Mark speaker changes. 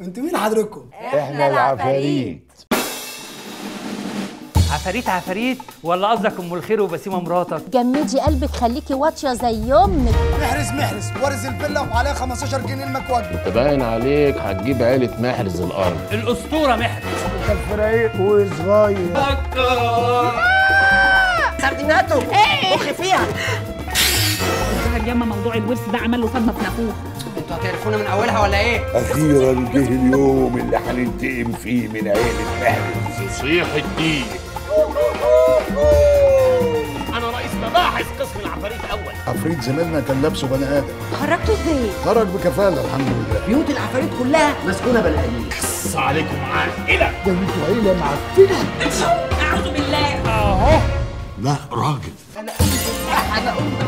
Speaker 1: انتوا مين حضرتكم؟
Speaker 2: احنا العفاريت
Speaker 3: عفاريت عفاريت ولا قصدك ام الخير وبسيمه مراتك
Speaker 4: جمدي قلبك خليكي واطيه زي امك
Speaker 1: محرز محرز وارز الفيلا وعليها 15 جنيه المكواج
Speaker 2: انت باين عليك هتجيب عيلة محرز الارض
Speaker 3: الاسطوره محرز
Speaker 1: كان رايق وصغير
Speaker 5: سرديناتو مخي فيها
Speaker 6: اليوم موضوع الورث ده عمل له صدمه في نافوخ
Speaker 5: انتوا هتعرفونا من اولها ولا ايه؟
Speaker 7: أخيرا جه اليوم اللي هننتقم فيه من عيلة محرز
Speaker 2: صيح الدين
Speaker 8: انا رئيس مباحث قسم العفاريت اول
Speaker 7: عفريت زميلنا كان لابسه بني آدم
Speaker 4: خرجته ازاي
Speaker 7: خرج بكفالة الحمد لله
Speaker 5: بيوت العفاريت كلها مسكونه بني ادمين
Speaker 8: بص عليكم عائله
Speaker 7: ده انتوا عيلة معفنة
Speaker 6: اعوذ بالله
Speaker 7: لا راجل
Speaker 5: انا قلت